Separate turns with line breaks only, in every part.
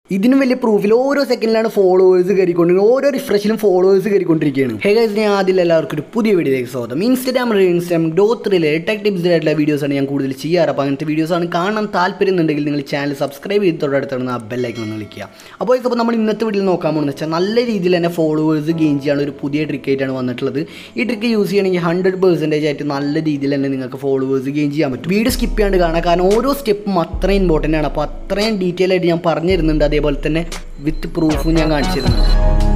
ഇതിനും വലിയ പ്രൂഫിൽ ഓരോ സെക്കൻഡിലാണ് ഫോളോവേഴ്സ് കയറിക്കൊണ്ടിരിക്കുന്നത് ഓരോ റിഫ്രഷിലും ഫോളോവേഴ്സ് കയറിക്കൊണ്ടിരിക്കുകയാണ് ഹേ ഗൈസ് ഞാൻ ആദ്യം എല്ലാവർക്കും ഒരു പുതിയ വീഡിയോയിലേക്ക് സ്വാഗതം Instagram Instagram growth related tech tips ആയിട്ടുള്ള വീഡിയോസാണ് ഞാൻ കൂടുതൽ ചെയ്യാറ് അപ്പോൾ അങ്ങനത്തെ വീഡിയോസാണ് കാണാൻ താല്പര്യമുണ്ടെങ്കിൽ നിങ്ങൾ ചാനൽ സബ്സ്ക്രൈബ് ചെയ്ത് തൊട്ടടുത്താണ് ആ ബെല്ലൈക്കൺ ഒന്ന് വിളിക്കുക അപ്പോൾ ഇപ്പോൾ നമ്മൾ ഇന്നത്തെ വീഡിയോയിൽ നോക്കാൻ പോകുന്നത് വെച്ചാൽ നല്ല രീതിയിൽ തന്നെ ഫോളോവേഴ്സ് ഗെയിൻ ചെയ്യാനുള്ള ഒരു പുതിയ ട്രിക്ക് ആയിട്ടാണ് വന്നിട്ടുള്ളത് ഈ ട്രിക്ക് യൂസ് ചെയ്യണമെങ്കിൽ ഹൺഡ്രഡ് പെർസെൻറ്റേജ് ആയിട്ട് നല്ല രീതിയിൽ തന്നെ നിങ്ങൾക്ക് ഫോളോവേഴ്സ് ഗെയിൻ ചെയ്യാൻ പറ്റും വീഡിയോ സ്കിപ്പ് ചെയ്യാണ്ട് കാണാം കാരണം ഓരോ സ്റ്റെപ്പും അത്രയും ഇമ്പോർട്ടൻ്റ് ആണ് അപ്പോൾ അത്രയും ഡീറ്റെയിൽ ആയിട്ട് ഞാൻ പറഞ്ഞു തരുന്നുണ്ട് അതേപോലെ തന്നെ വിത്ത് പ്രൂഫും ഞാൻ കാണിച്ചു തരുന്നുണ്ട്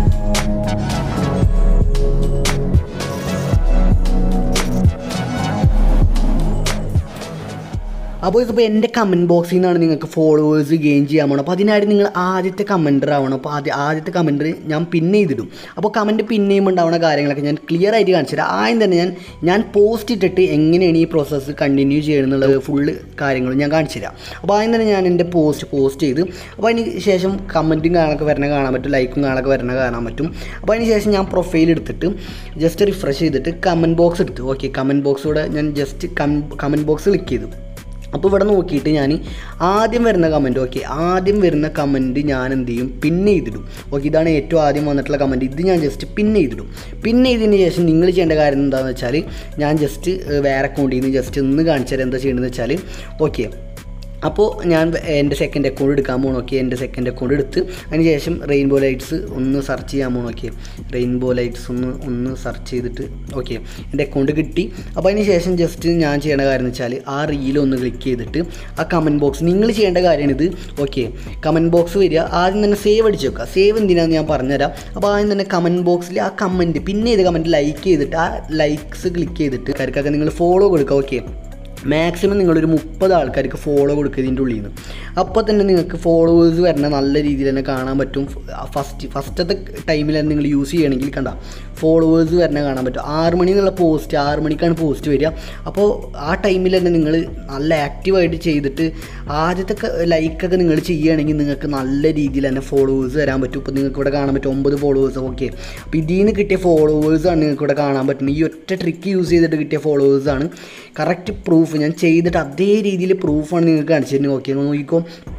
അപ്പോൾ ഇതിപ്പോൾ എൻ്റെ കമൻറ്റ് ബോക്സിൽ നിന്നാണ് നിങ്ങൾക്ക് ഫോളോവേഴ്സ് ഗെയിൻ ചെയ്യാൻ പോകണം അപ്പോൾ അതിനായിട്ട് നിങ്ങൾ ആദ്യത്തെ കമൻറ്റർ ആവണം അപ്പോൾ ആദ്യ ആദ്യത്തെ കമൻറ്റർ ഞാൻ പിൻ ചെയ്തിടും അപ്പോൾ കമൻറ്റ് പിൻ ചെയ്യുമ്പോൾ ഉണ്ടാവുന്ന കാര്യങ്ങളൊക്കെ ഞാൻ ക്ലിയർ ആയിട്ട് കാണിച്ചു തരാം ആദ്യം തന്നെ ഞാൻ ഞാൻ പോസ്റ്റ് ഇട്ടിട്ട് എങ്ങനെയാണ് ഈ പ്രോസസ്സ് കണ്ടിന്യൂ ചെയ്യണമെന്നുള്ളത് ഫുള്ള് കാര്യങ്ങൾ ഞാൻ കാണിച്ചു തരാം അപ്പോൾ ആദ്യം തന്നെ ഞാൻ എൻ്റെ പോസ്റ്റ് പോസ്റ്റ് ചെയ്ത് അപ്പോൾ അതിന് ശേഷം കമൻറ്റും കാണാനൊക്കെ വരണ കാണാൻ പറ്റും ലൈക്കും കാണാനൊക്കെ വരണ കാണാൻ പറ്റും അപ്പോൾ അതിന് ശേഷം ഞാൻ പ്രൊഫൈൽ എടുത്തിട്ട് ജസ്റ്റ് റിഫ്രഷ് ചെയ്തിട്ട് കമൻറ്റ് ബോക്സ് എടുത്തു ഓക്കെ കമൻറ്റ് ബോക്സിലൂടെ ഞാൻ ജസ്റ്റ് കമൻറ്റ് ബോക്സ് ക്ലിക്ക് ചെയ്തു അപ്പോൾ ഇവിടെ നോക്കിയിട്ട് ഞാൻ ആദ്യം വരുന്ന കമൻറ്റ് ഓക്കെ ആദ്യം വരുന്ന കമൻറ്റ് ഞാൻ എന്ത് ചെയ്യും പിൻ ചെയ്തിടും ഓക്കെ ഇതാണ് ഏറ്റവും ആദ്യം വന്നിട്ടുള്ള കമൻറ്റ് ഇത് ഞാൻ ജസ്റ്റ് പിൻ ചെയ്തിടും പിൻ ചെയ്തതിന് ശേഷം നിങ്ങൾ ചെയ്യേണ്ട കാര്യം എന്താണെന്ന് വെച്ചാൽ ഞാൻ ജസ്റ്റ് വേറെ അക്കൗണ്ടിൽ നിന്ന് ജസ്റ്റ് ഒന്ന് കാണിച്ചു തരാം എന്താ ചെയ്യേണ്ടതെന്ന് വെച്ചാൽ ഓക്കെ അപ്പോൾ ഞാൻ എൻ്റെ സെക്കൻഡ് അക്കൗണ്ട് എടുക്കാൻ പോകണം നോക്കി എൻ്റെ സെക്കൻഡ് അക്കൗണ്ട് എടുത്ത് അതിന് ശേഷം റെയിൻബോ ലൈറ്റ്സ് ഒന്ന് സെർച്ച് ചെയ്യാൻ പോകണം നോക്കി റെയിൻബോ ലൈറ്റ്സ് ഒന്ന് ഒന്ന് സെർച്ച് ചെയ്തിട്ട് ഓക്കെ എൻ്റെ അക്കൗണ്ട് കിട്ടി അപ്പോൾ അതിന് ശേഷം ജസ്റ്റ് ഞാൻ ചെയ്യേണ്ട കാര്യം എന്ന് വെച്ചാൽ ആ റീൽ ഒന്ന് ക്ലിക്ക് ചെയ്തിട്ട് ആ കമൻറ്റ് ബോക്സ് നിങ്ങൾ ചെയ്യേണ്ട കാര്യമാണിത് ഓക്കെ കമൻറ്റ് ബോക്സ് വരിക ആദ്യം തന്നെ സേവ് അടിച്ച് വെക്കുക സേവ് എന്തിനാണെന്ന് ഞാൻ പറഞ്ഞുതരാം അപ്പോൾ ആദ്യം തന്നെ കമൻറ്റ് ബോക്സിൽ ആ കമൻറ്റ് പിന്നെ ചെയ്ത് കമൻറ്റ് ലൈക്ക് ചെയ്തിട്ട് ആ ലൈക്സ് ക്ലിക്ക് ചെയ്തിട്ട് കാര്യക്കൊക്കെ നിങ്ങൾ ഫോളോ കൊടുക്കുക ഓക്കെ മാക്സിമം നിങ്ങളൊരു മുപ്പത് ആൾക്കാർക്ക് ഫോളോ കൊടുക്കുക ഇതിൻ്റെ ഉള്ളിൽ നിന്ന് അപ്പോൾ തന്നെ നിങ്ങൾക്ക് ഫോളോവേഴ്സ് വരണ നല്ല രീതിയിൽ തന്നെ കാണാൻ പറ്റും ഫസ്റ്റ് ഫസ്റ്റത്തെ ടൈമിൽ തന്നെ നിങ്ങൾ യൂസ് ചെയ്യണമെങ്കിൽ കണ്ട ഫോളോവേഴ്സ് വരണ കാണാൻ പറ്റും ആറ് മണി എന്നുള്ള പോസ്റ്റ് ആറ് മണിക്കാണ് പോസ്റ്റ് വരിക അപ്പോൾ ആ ടൈമിൽ തന്നെ നിങ്ങൾ നല്ല ആക്റ്റീവായിട്ട് ചെയ്തിട്ട് ആദ്യത്തെ ലൈക്കൊക്കെ നിങ്ങൾ ചെയ്യുകയാണെങ്കിൽ നിങ്ങൾക്ക് നല്ല രീതിയിൽ തന്നെ ഫോളോവേഴ്സ് വരാൻ പറ്റും ഇപ്പോൾ നിങ്ങൾക്ക് ഇവിടെ കാണാൻ പറ്റും ഒമ്പത് ഫോളോവേഴ്സ് ഓക്കെ അപ്പോൾ ഇതിൽ നിന്ന് കിട്ടിയ ഫോളോവേഴ്സാണ് നിങ്ങൾക്ക് ഇവിടെ കാണാൻ പറ്റുന്നത് ഈ ഒറ്റ ട്രിക്ക് യൂസ് ചെയ്തിട്ട് കിട്ടിയ ഫോളോവേഴ്സാണ് കറക്റ്റ് പ്രൂഫ് ഞാൻ ചെയ്തിട്ട് അതേ രീതിയിൽ പ്രൂഫാണ് നിങ്ങൾക്ക് കാണിച്ചു തരുന്നത് ഓക്കെ നോക്കിക്കോ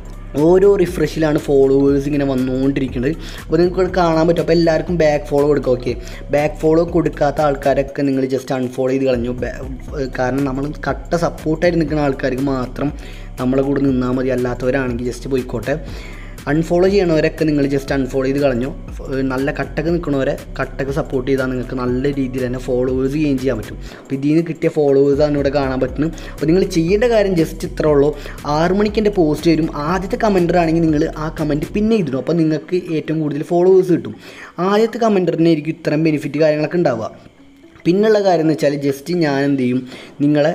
ഓരോ റിഫ്രഷിലാണ് ഫോളോവേഴ്സ് ഇങ്ങനെ വന്നുകൊണ്ടിരിക്കുന്നത് അപ്പോൾ നിങ്ങൾക്ക് ഇവിടെ കാണാൻ പറ്റും അപ്പോൾ എല്ലാവർക്കും ബാക്ക് ഫോളോ കൊടുക്കുക ഓക്കെ ബാക്ക് ഫോളോ കൊടുക്കാത്ത ആൾക്കാരൊക്കെ നിങ്ങൾ ജസ്റ്റ് അൺഫോളോ ചെയ്ത് കളഞ്ഞു കാരണം നമ്മൾ കട്ട സപ്പോർട്ടായിട്ട് നിൽക്കുന്ന ആൾക്കാർക്ക് മാത്രം നമ്മളെ കൂടെ നിന്നാൽ മതി അല്ലാത്തവരാണെങ്കിൽ ജസ്റ്റ് പോയിക്കോട്ടെ അൺഫോളോ ചെയ്യണവരൊക്കെ നിങ്ങൾ ജസ്റ്റ് അൺഫോളോ ചെയ്ത് കളഞ്ഞു നല്ല കട്ടക്ക് നിൽക്കണവരെ കട്ടക്ക് സപ്പോർട്ട് ചെയ്താൽ നിങ്ങൾക്ക് നല്ല രീതിയിൽ തന്നെ ഫോളോവേഴ്സ് ഗെയിൻ ചെയ്യാൻ പറ്റും അപ്പോൾ ഇതിൽ നിന്ന് കിട്ടിയ ഫോളോവേഴ്സാണ് ഇവിടെ കാണാൻ പറ്റുന്നത് അപ്പോൾ നിങ്ങൾ ചെയ്യേണ്ട കാര്യം ജസ്റ്റ് ഇത്ര ഉള്ളൂ ആറ് മണിക്ക് എൻ്റെ പോസ്റ്റ് വരും ആദ്യത്തെ കമൻറ്റർ ആണെങ്കിൽ നിങ്ങൾ ആ കമൻറ്റ് പിന്നെ ചെയ്തിടും അപ്പോൾ നിങ്ങൾക്ക് ഏറ്റവും കൂടുതൽ ഫോളോവേഴ്സ് കിട്ടും ആദ്യത്തെ കമൻറ്ററിനായിരിക്കും ഇത്തരം ബെനിഫിറ്റ് കാര്യങ്ങളൊക്കെ ഉണ്ടാവുക പിന്നുള്ള കാര്യം എന്ന് വെച്ചാൽ ജസ്റ്റ് ഞാൻ എന്ത് ചെയ്യും നിങ്ങളെ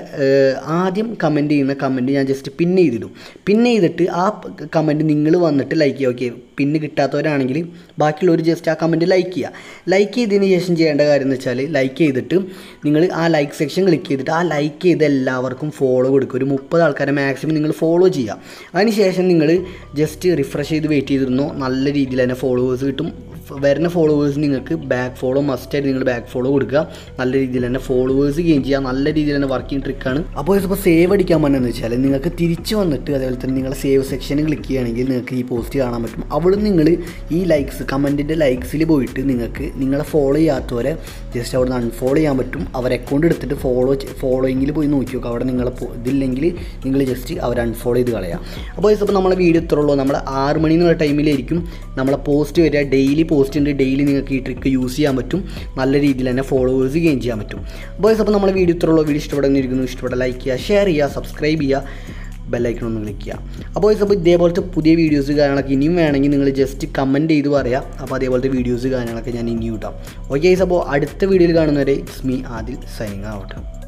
ആദ്യം കമൻറ്റ് ചെയ്യുന്ന കമൻറ്റ് ഞാൻ ജസ്റ്റ് പിൻ ചെയ്തിടും പിൻ ചെയ്തിട്ട് ആ കമൻറ്റ് നിങ്ങൾ വന്നിട്ട് ലൈക്ക് ചെയ്യുക ഓക്കെ പിന്ന് കിട്ടാത്തവരാണെങ്കിൽ ബാക്കിയുള്ളവർ ജസ്റ്റ് ആ കമൻറ്റ് ലൈക്ക് ചെയ്യുക ലൈക്ക് ചെയ്തതിന് ശേഷം ചെയ്യേണ്ട കാര്യം എന്ന് വെച്ചാൽ ലൈക്ക് ചെയ്തിട്ട് നിങ്ങൾ ആ ലൈക്ക് സെക്ഷൻ ക്ലിക്ക് ചെയ്തിട്ട് ആ ലൈക്ക് ചെയ്ത എല്ലാവർക്കും ഫോളോ കൊടുക്കുക ഒരു മുപ്പത് ആൾക്കാരെ മാക്സിമം നിങ്ങൾ ഫോളോ ചെയ്യുക അതിനുശേഷം നിങ്ങൾ ജസ്റ്റ് റിഫ്രഷ് ചെയ്ത് വെയിറ്റ് ചെയ്തിരുന്നോ നല്ല രീതിയിൽ തന്നെ ഫോളോവേഴ്സ് കിട്ടും വരുന്ന ഫോളോവേഴ്സ് നിങ്ങൾക്ക് ബാക്ക് ഫോളോ മസ്റ്റായിട്ട് നിങ്ങൾ ബാക്ക് ഫോളോ കൊടുക്കുക നല്ല രീതിയിൽ തന്നെ ഫോളോവേഴ്സ് ഗെയിൻ ചെയ്യുക നല്ല രീതിയിൽ തന്നെ വർക്കിംഗ് ട്രിക്കാണ് അപ്പോൾ ഇപ്പോൾ സേവ് അടിക്കാൻ പറ്റുന്നത് വെച്ചാൽ നിങ്ങൾക്ക് തിരിച്ച് വന്നിട്ട് അതേപോലെ തന്നെ നിങ്ങളെ സേവ് സെക്ഷനിൽ ക്ലിക്ക് ചെയ്യുകയാണെങ്കിൽ നിങ്ങൾക്ക് ഈ പോസ്റ്റ് കാണാൻ പറ്റും അവിടെ നിങ്ങൾ ഈ ലൈക്സ് കമൻറ്റിൻ്റെ ലൈക്സിൽ പോയിട്ട് നിങ്ങൾക്ക് നിങ്ങളെ ഫോളോ ചെയ്യാത്തവരെ ജസ്റ്റ് അവിടെ നിന്ന് അൺഫോളോ ചെയ്യാൻ പറ്റും അവർ അക്കൗണ്ട് എടുത്തിട്ട് ഫോളോ ഫോളോയിങ്ങിൽ പോയി നോക്കി നോക്കുക അവിടെ നിങ്ങളെ ഇതില്ലെങ്കിൽ നിങ്ങൾ ജസ്റ്റ് അവർ അൺഫോളോ ചെയ്ത് കളയാം അപ്പോൾ ഇപ്പോൾ നമ്മളെ വീഡിയോ ഇത്ര ഉള്ളൂ നമ്മൾ ആറ് മണി എന്നുള്ള ടൈമിലായിരിക്കും നമ്മളെ പോസ്റ്റ് വരിക ഡെയിലി പോസ്റ്റ് ഉണ്ട് ഡെയിലി നിങ്ങൾക്ക് ഈ ട്രിക്ക് യൂസ് ചെയ്യാൻ പറ്റും നല്ല രീതിയിൽ തന്നെ ഫോളോവേഴ്സ് ഗെയിൻ ചെയ്യാൻ പറ്റും ബോയ്സ് അപ്പോൾ നമ്മുടെ വീഡിയോ ഇത്രയുള്ളൂ വീഡിയോ ഇഷ്ടപ്പെടുന്നിരിക്കുന്നു ഇഷ്ടപ്പെട്ട ലൈക്ക് ചെയ്യുക ഷെയർ ചെയ്യുക സബ്സ്ക്രൈബ് ചെയ്യുക ബെല്ലൈക്കൺ ഒന്ന് ക്ലിക്ക് ചെയ്യുക അപ്പോൾ അപ്പോൾ ഇതേപോലത്തെ പുതിയ വീഡിയോസ് കാര്യങ്ങളൊക്കെ ഇനിയും വേണമെങ്കിൽ നിങ്ങൾ ജസ്റ്റ് കമൻറ്റ് ചെയ്ത് പറയാം അപ്പോൾ അതേപോലത്തെ വീഡിയോസ് കാര്യങ്ങളൊക്കെ ഞാൻ ഇനിയും ഇട്ടാം ഓക്കെ അപ്പോൾ അടുത്ത വീഡിയോയിൽ കാണുന്നവരെ it's me Adil signing out